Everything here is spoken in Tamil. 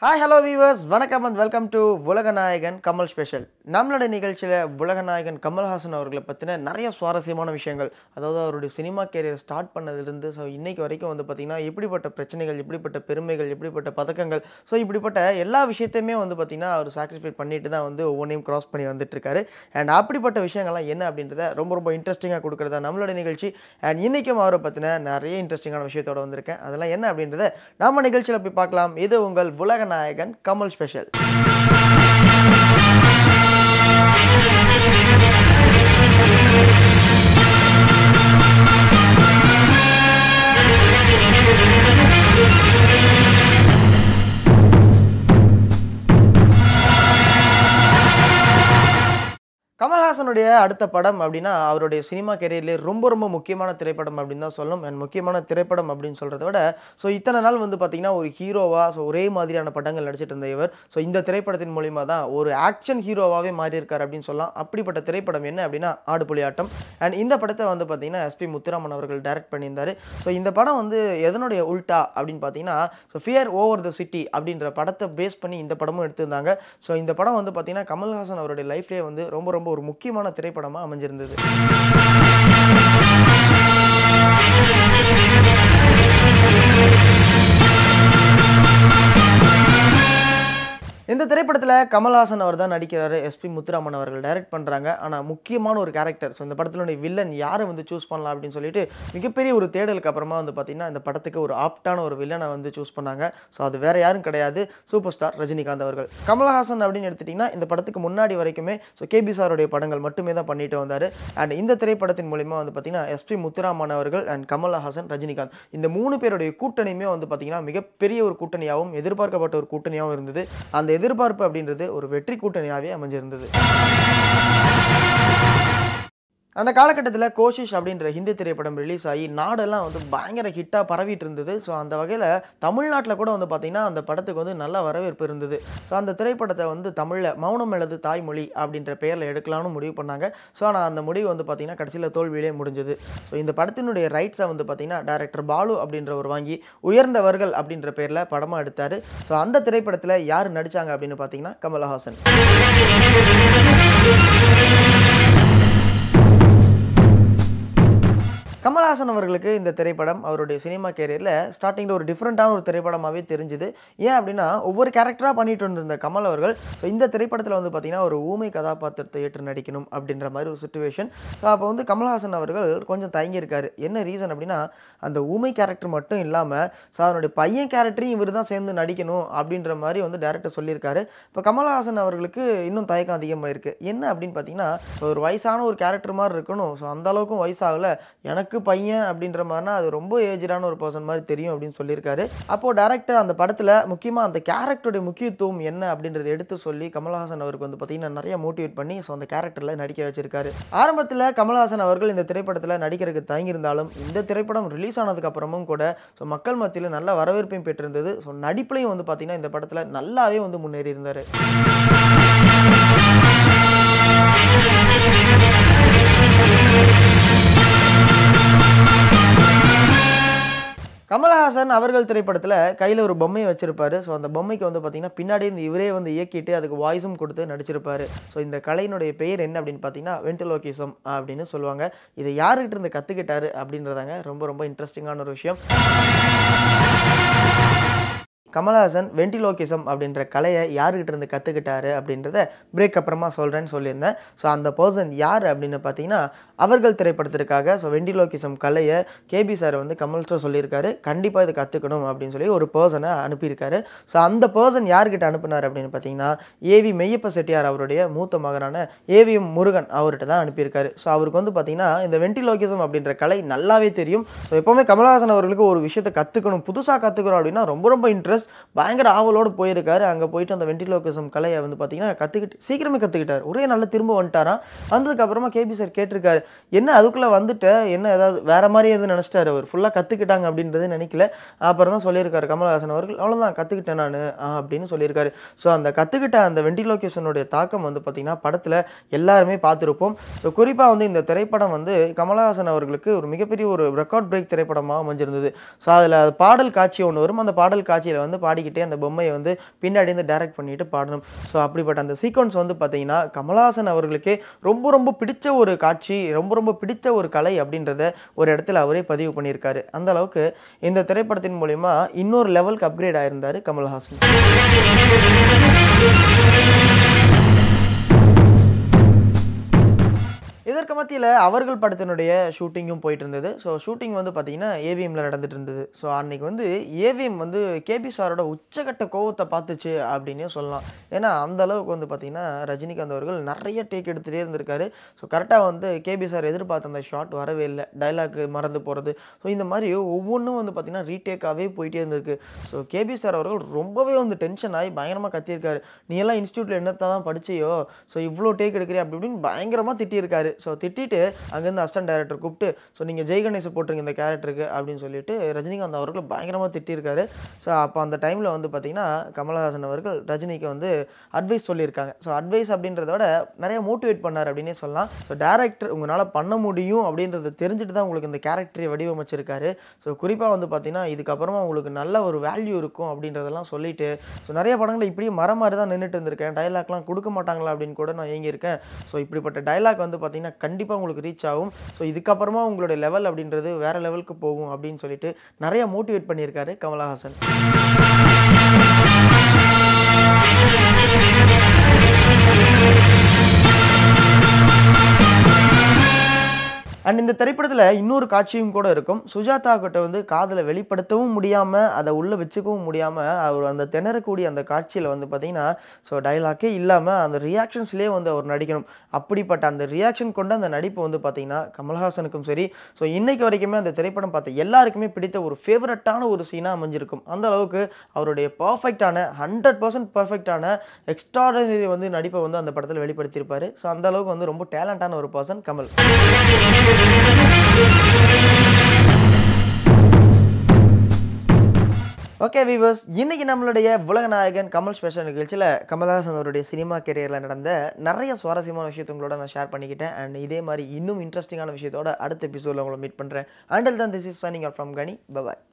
ஹாய் ஹலோ வீவர்ஸ் வணக்கம் அண்ட் வெல்கம் டு உலகநாயகன் கமல் ஸ்பெஷல் நம்மளோட நிகழ்ச்சியில் உலகநாயகன் கமல்ஹாசன் அவர்களை பற்றின நிறைய சுவாரஸ்யமான விஷயங்கள் அதாவது அவருடைய சினிமா கேரியர் ஸ்டார்ட் பண்ணதிலிருந்து ஸோ இன்னைக்கு வரைக்கும் வந்து பார்த்திங்கன்னா எப்படிப்பட்ட பிரச்சனைகள் எப்படிப்பட்ட பெருமைகள் எப்படிப்பட்ட பதக்கங்கள் ஸோ இப்படிப்பட்ட எல்லா விஷயத்தையுமே வந்து பார்த்திங்கன்னா அவர் சாக்ரிஃபைஸ் பண்ணிட்டு தான் வந்து ஒவ்வொன்றையும் கிராஸ் பண்ணி வந்துட்டு இருக்காரு அண்ட் அப்படிப்பட்ட விஷயங்கள்லாம் என்ன அப்படின்றத ரொம்ப ரொம்ப இன்ட்ரெஸ்டிங்காக கொடுக்குறதா நம்மளோட நிகழ்ச்சி அண்ட் இன்றைக்கும் அவரை பற்றின நிறைய இன்ட்ரெஸ்டிங்கான விஷயத்தோட வந்திருக்கேன் அதெல்லாம் என்ன அப்படின்றத நம்ம நிகழ்ச்சியில் போய் பார்க்கலாம் இது உங்கள் உலகநாயகன் கமல் ஸ்பெஷல் கமல்ஹாசனுடைய அடுத்த படம் அப்படின்னா அவருடைய சினிமா கெரியர்லேயே ரொம்ப ரொம்ப முக்கியமான திரைப்படம் அப்படின்னு தான் சொல்லணும் அண்ட் முக்கியமான திரைப்படம் அப்படின்னு சொல்கிறத விட ஸோ இத்தனை நாள் வந்து பார்த்திங்கன்னா ஒரு ஹீரோவாக ஸோ ஒரே மாதிரியான படங்கள் நடிச்சிட்டு இருந்த இவர் ஸோ இந்த திரைப்படத்தின் மூலிமா தான் ஒரு ஆக்ஷன் ஹீரோவாகவே மாறியிருக்கார் அப்படின்னு சொல்லலாம் அப்படிப்பட்ட திரைப்படம் என்ன அப்படின்னா ஆடுபுலி ஆட்டம் அண்ட் இந்த படத்தை வந்து பார்த்திங்கன்னா எஸ்பி முத்துராமன் அவர்கள் டைரக்ட் பண்ணியிருந்தார் ஸோ இந்த படம் வந்து எதனுடைய உல்டா அப்படின்னு பார்த்தீங்கன்னா so fear over the city அப்படின்ற படத்தை பேஸ் பண்ணி இந்த படமும் எடுத்திருந்தாங்க ஸோ இந்த படம் வந்து பார்த்திங்கன்னா கமல்ஹாசன் அவருடைய லைஃப்லேயே வந்து ரொம்ப ரொம்ப ஒரு முக்கியமான திரைப்படமாக அமைஞ்சிருந்தது இந்த திரைப்படத்தில் கமல்ஹாசன் அவர் தான் நடிக்கிறாரு எஸ்பி முத்துராமன் அவர்கள் டைரக்ட் பண்ணுறாங்க ஆனால் முக்கியமான ஒரு கேரக்டர் ஸோ இந்த படத்தினுடைய வில்லன் யாரை வந்து சூஸ் பண்ணலாம் அப்படின்னு சொல்லிட்டு மிகப்பெரிய ஒரு தேடலுக்கு அப்புறமா வந்து பார்த்திங்கன்னா இந்த படத்துக்கு ஒரு ஆப்டான ஒரு வில்லனை வந்து சூஸ் பண்ணாங்க ஸோ அது வேற யாரும் கிடையாது சூப்பர் ஸ்டார் ரஜினிகாந்த் அவர்கள் கமல்ஹாசன் அப்படின்னு எடுத்துட்டிங்கன்னா இந்த படத்துக்கு முன்னாடி வரைக்குமே ஸோ கேபி சாருடைய படங்கள் மட்டுமே தான் பண்ணிட்டு வந்தார் அண்ட் இந்த திரைப்படத்தின் மூலிமா வந்து பார்த்திங்கன்னா எஸ்பி முத்துராமன் அவர்கள் அண்ட் கமல்ஹாசன் ரஜினிகாந்த் இந்த மூணு பேருடைய கூட்டணியுமே வந்து பார்த்திங்கன்னா மிகப்பெரிய ஒரு கூட்டணியாகவும் எதிர்பார்க்கப்பட்ட ஒரு கூட்டணியாகவும் இருந்தது அந்த எதிர்பார்ப்பு அப்படின்றது ஒரு வெற்றி கூட்டணியாகவே அமைஞ்சிருந்தது அந்த காலகட்டத்தில் கோஷிஷ் அப்படின்ற ஹிந்தி திரைப்படம் ரிலீஸ் ஆகி நாடெல்லாம் வந்து பயங்கர ஹிட்டாக பரவிட்டு இருந்தது ஸோ அந்த வகையில் தமிழ்நாட்டில் கூட வந்து பார்த்திங்கன்னா அந்த படத்துக்கு வந்து நல்ல வரவேற்பு இருந்தது ஸோ அந்த திரைப்படத்தை வந்து தமிழில் மௌனம் அல்லது தாய்மொழி அப்படின்ற பெயரில் எடுக்கலாம்னு முடிவு பண்ணாங்க ஸோ ஆனால் அந்த முடிவு வந்து பார்த்திங்கன்னா கடைசியில் தோல்வியிலே முடிஞ்சது ஸோ இந்த படத்தினுடைய ரைட்ஸை வந்து பார்த்திங்கன்னா டேரக்டர் பாலு அப்படின்றவர் வாங்கி உயர்ந்தவர்கள் அப்படின்ற பேரில் படமாக எடுத்தார் ஸோ அந்த திரைப்படத்தில் யார் நடித்தாங்க அப்படின்னு பார்த்தீங்கன்னா கமலஹாசன் கமல்ஹாசன் அவர்களுக்கு இந்த திரைப்படம் அவருடைய சினிமா கேரியரில் ஸ்டார்டிங்கில் ஒரு டிஃப்ரெண்ட்டான ஒரு திரைப்படமாகவே தெரிஞ்சுது ஏன் அப்படின்னா ஒவ்வொரு கேரக்டராக பண்ணிட்டு இருந்த கமல் அவர்கள் ஸோ இந்த திரைப்படத்தில் வந்து பார்த்திங்கன்னா ஒரு ஊமை கதாபாத்திரத்தை ஏற்று நடிக்கணும் அப்படின்ற மாதிரி ஒரு சுச்சுவேஷன் ஸோ அப்போ வந்து கமல்ஹாசன் அவர்கள் கொஞ்சம் தயங்கியிருக்காரு என்ன ரீசன் அப்படின்னா அந்த ஊமை கேரக்டர் மட்டும் இல்லாமல் ஸோ அதனுடைய பையன் கேரக்டரையும் இவர் தான் சேர்ந்து நடிக்கணும் அப்படின்ற மாதிரி வந்து டேரக்டர் சொல்லியிருக்காரு இப்போ கமல்ஹாசன் அவர்களுக்கு இன்னும் தயக்கம் அதிகமாக இருக்குது என்ன அப்படின்னு பார்த்தீங்கன்னா ஒரு வயசான ஒரு கேரக்டர் மாதிரி இருக்கணும் ஸோ அந்த அளவுக்கும் வயசாகலை எனக்கு எனக்கு பையன் அப்படின்ற மாதிரினா அது ரொம்ப ஏஜான ஒரு பர்சன் மாதிரி தெரியும் அப்படின்னு சொல்லியிருக்காரு அப்போது டேரக்டர் அந்த படத்தில் முக்கியமாக அந்த கேரக்டருடைய முக்கியத்துவம் என்ன அப்படின்றத எடுத்து சொல்லி கமல்ஹாசன் அவருக்கு வந்து பார்த்தீங்கன்னா நிறைய மோட்டிவேட் பண்ணி ஸோ அந்த கேரக்டரில் நடிக்க வச்சிருக்காரு ஆரம்பத்தில் கமல்ஹாசன் அவர்கள் இந்த திரைப்படத்தில் நடிக்கிறதுக்கு தயங்கியிருந்தாலும் இந்த திரைப்படம் ரிலீஸ் ஆனதுக்கு அப்புறமும் கூட ஸோ மக்கள் மத்தியில் நல்ல வரவேற்பையும் பெற்றிருந்தது ஸோ நடிப்புலையும் வந்து பார்த்தீங்கன்னா இந்த படத்தில் நல்லாவே வந்து முன்னேறி இருந்தார் கமல்ஹாசன் அவர்கள் திரைப்படத்தில் கையில் ஒரு பொம்மையை வச்சிருப்பாரு ஸோ அந்த பொம்மைக்கு வந்து பார்த்தீங்கன்னா பின்னாடி இந்த இவரே வந்து இயக்கிட்டு அதுக்கு வாய்ஸும் கொடுத்து நடிச்சிருப்பாரு ஸோ இந்த கலையினுடைய பெயர் என்ன அப்படின்னு பார்த்தீங்கன்னா வென்டிலோகிசம் அப்படின்னு சொல்லுவாங்க இதை யாருக்கிட்ட இருந்து கற்றுக்கிட்டாரு அப்படின்றதாங்க ரொம்ப ரொம்ப இன்ட்ரெஸ்டிங்கான ஒரு விஷயம் கமல்ஹாசன் வென்டிலோகிசம் அப்படின்ற கலையை யாருக்கிட்ட இருந்து கற்றுக்கிட்டாரு அப்படின்றத பிரேக் அப்புறமா சொல்கிறேன்னு சொல்லியிருந்தேன் ஸோ அந்த பர்சன் யார் அப்படின்னு பார்த்தீங்கன்னா அவர்கள் திரைப்படத்திற்காக ஸோ வென்டிலோகிசம் கலையை கேபி சார் வந்து கமல் சார் சொல்லியிருக்காரு கண்டிப்பாக இது கற்றுக்கணும் அப்படின்னு சொல்லி ஒரு பர்சனை அனுப்பியிருக்காரு ஸோ அந்த பர்சன் யார்கிட்ட அனுப்புனார் அப்படின்னு பார்த்தீங்கன்னா ஏவி மெய்யப்ப செட்டியார் அவருடைய மூத்த மகனான ஏவிஎம் முருகன் அவர்கிட்ட தான் அனுப்பியிருக்காரு ஸோ அவருக்கு வந்து பார்த்தீங்கன்னா இந்த வென்டிலோகிசம் அப்படின்ற கலை நல்லாவே தெரியும் ஸோ எப்போவுமே கமல்ஹாசன் அவர்களுக்கு ஒரு விஷயத்தை கற்றுக்கணும் புதுசாக கற்றுக்கிறோம் அப்படின்னா ரொம்ப ரொம்ப இன்ட்ரெஸ்ட் பயங்கர ஆவலோடு போயிருக்காரு அங்கே போயிட்டு அந்த வென்டிலோகிசம் கலையை வந்து பார்த்தீங்கன்னா கற்றுக்கிட்டு சீக்கிரமே கற்றுக்கிட்டார் ஒரே நல்ல திரும்ப வந்துட்டாராம் வந்ததுக்கப்புறமா கேபி சார் கேட்டிருக்காரு என்ன அதுக்குள்ளே வந்துட்ட என்ன ஏதாவது வேற மாதிரி எதுவும் நினச்சிட்டாரு அவர் ஃபுல்லாக கற்றுக்கிட்டாங்க அப்படின்றது நினைக்கல அப்புறம் தான் சொல்லியிருக்காரு கமல்ஹாசன் அவர்கள் அவ்வளோதான் கற்றுக்கிட்டேன் நான் அப்படின்னு சொல்லியிருக்காரு ஸோ அந்த கற்றுக்கிட்ட அந்த வென்டிலோகேஷனுடைய தாக்கம் வந்து பார்த்திங்கன்னா படத்தில் எல்லாருமே பார்த்துருப்போம் ஸோ குறிப்பாக வந்து இந்த திரைப்படம் வந்து கமலஹாசன் அவர்களுக்கு ஒரு மிகப்பெரிய ஒரு ரெக்கார்ட் பிரேக் திரைப்படமாக அமைஞ்சிருந்தது ஸோ அதில் பாடல் காட்சி ஒன்று வரும் அந்த பாடல் காட்சியில் வந்து வந்து பாடிக்கிட்டே அந்த பொம்மையை வந்து பின்னாடி இருந்து டைரக்ட் பண்ணிட்டு பாடணும் ஸோ அப்படிப்பட்ட அந்த சீக்வன்ஸ் வந்து பார்த்தீங்கன்னா கமலஹாசன் அவர்களுக்கே ரொம்ப ரொம்ப பிடிச்ச ஒரு காட்சி ரொம்ப ரொம்ப பிடிச்ச ஒரு கலை அப்படின்றத ஒரு இடத்துல அவரே பதிவு பண்ணியிருக்காரு அந்த அளவுக்கு இந்த திரைப்படத்தின் மூலிமா இன்னொரு லெவலுக்கு அப்கிரேட் ஆயிருந்தார் கமல்ஹாசன் இதற்கு மத்தியில் அவர்கள் படத்தினுடைய ஷூட்டிங்கும் போயிட்டு இருந்தது ஸோ ஷூட்டிங் வந்து பார்த்தீங்கன்னா ஏவிஎம்ல நடந்துட்டு இருந்தது ஸோ அன்னைக்கு வந்து ஏவிஎம் வந்து கேபி சாரோட உச்சகட்ட கோவத்தை பார்த்துச்சு அப்படின்னே சொல்லலாம் ஏன்னா அந்த அளவுக்கு வந்து பார்த்தீங்கன்னா ரஜினிகாந்த் அவர்கள் நிறைய டேக் எடுத்துகிட்டே இருந்திருக்காரு ஸோ கரெக்டாக வந்து கேபி சார் எதிர்பார்த்த அந்த ஷாட் வரவே இல்லை டைலாக் மறந்து போகிறது ஸோ இந்த மாதிரி ஒவ்வொன்றும் வந்து பார்த்தீங்கன்னா ரீடேக்காகவே போயிட்டே இருந்திருக்கு ஸோ கேபி சார் அவர்கள் ரொம்பவே வந்து டென்ஷன் ஆகி பயங்கரமாக கத்தியிருக்காரு நீ எல்லாம் இன்ஸ்டியூட்டில் என்னத்தை தான் படிச்சியோ ஸோ இவ்வளோ டேக் எடுக்கிறீ அப்படி இப்படின்னு பயங்கரமாக திட்டியிருக்காரு ஸோ திட்டிட்டு அங்கேருந்து அசிஸ்டன்ட் டைரக்டர் கூப்பிட்டு ஸோ நீங்கள் ஜெய் கணேஷ் போட்டுருங்க இந்த கேரக்டருக்கு அப்படின்னு சொல்லிட்டு ரஜினிகாந்த் அவர்கள் பயங்கரமாக திட்டியிருக்காரு ஸோ அப்போ அந்த டைமில் வந்து பார்த்தீங்கன்னா கமலஹாசன் அவர்கள் ரஜினிக்கு வந்து அட்வைஸ் சொல்லியிருக்காங்க ஸோ அட்வைஸ் அப்படின்றத விட நிறைய மோட்டிவேட் பண்ணார் அப்படின்னே சொல்லலாம் ஸோ டேரக்டர் உங்களால் பண்ண முடியும் அப்படின்றத தெரிஞ்சுட்டு தான் உங்களுக்கு இந்த கேரக்டரை வடிவமைச்சிருக்காரு ஸோ குறிப்பாக வந்து பார்த்தீங்கன்னா இதுக்கப்புறமா உங்களுக்கு நல்ல ஒரு வேல்யூ இருக்கும் அப்படின்றதெல்லாம் சொல்லிட்டு ஸோ நிறைய படங்களை இப்படியே மரம் மாதிரி தான் நின்றுட்டு இருந்திருக்கேன் டைலாக்லாம் கொடுக்க மாட்டாங்களா அப்படின்னு கூட நான் ஏங்கியிருக்கேன் ஸோ இப்படிப்பட்ட டைலாக் வந்து பார்த்தீங்கன்னா கண்டிப்பாக உங்களுக்கு ரீச் ஆகும் ஸோ இதுக்கப்புறமா உங்களுடைய லெவல் அப்படின்றது வேற லெவலுக்கு போகும் அப்படின்னு சொல்லிட்டு நிறைய மோட்டிவேட் பண்ணியிருக்காரு கமலஹாசன் அண்ட் இந்த திரைப்படத்தில் இன்னொரு காட்சியும் கூட இருக்கும் சுஜாதா கிட்ட வந்து காதலை வெளிப்படுத்தவும் முடியாமல் அதை உள்ளே வச்சுக்கவும் முடியாமல் அவர் அந்த திணறக்கூடிய அந்த காட்சியில் வந்து பார்த்தீங்கன்னா ஸோ டைலாக்கே இல்லாமல் அந்த ரியாக்ஷன்ஸ்லேயே வந்து அவர் நடிக்கணும் அப்படிப்பட்ட அந்த ரியாக்ஷன் கொண்ட அந்த நடிப்பு வந்து பார்த்தீங்கன்னா கமல்ஹாசனுக்கும் சரி ஸோ இன்னைக்கு வரைக்குமே அந்த திரைப்படம் பார்த்த எல்லாருக்குமே பிடித்த ஒரு ஃபேவரட்டான ஒரு சீனாக அமைஞ்சிருக்கும் அந்த அளவுக்கு அவருடைய பர்ஃபெக்டான ஹண்ட்ரட் பர்சன்ட் பர்ஃபெக்டான எக்ஸ்ட்ராடனரி வந்து நடிப்பை வந்து அந்த படத்தில் வெளிப்படுத்தியிருப்பாரு ஸோ அந்த அளவுக்கு வந்து ரொம்ப டேலண்டான ஒரு பர்சன் கமல் ஓகே வீவர்ஸ் இன்னைக்கு நம்மளுடைய உலக நாயகன் கமல் ஸ்பெஷல் நிகழ்ச்சியில் கமல்ஹாசன் அவருடைய சினிமா கெரியரில் நடந்த நிறைய சுவாரஸ்யமான விஷயத்தை உங்களோட நான் ஷேர் பண்ணிக்கிட்டேன் அண்ட் இதே மாதிரி இன்னும் இன்ட்ரெஸ்டிங்கான விஷயத்தோட அடுத்த எபிசோடில் உங்களை மீட் பண்ணுறேன் அண்டல் தான் திஸ் இஸ் சைனிங் ஆர் ஃப்ரம் கனி பபாய்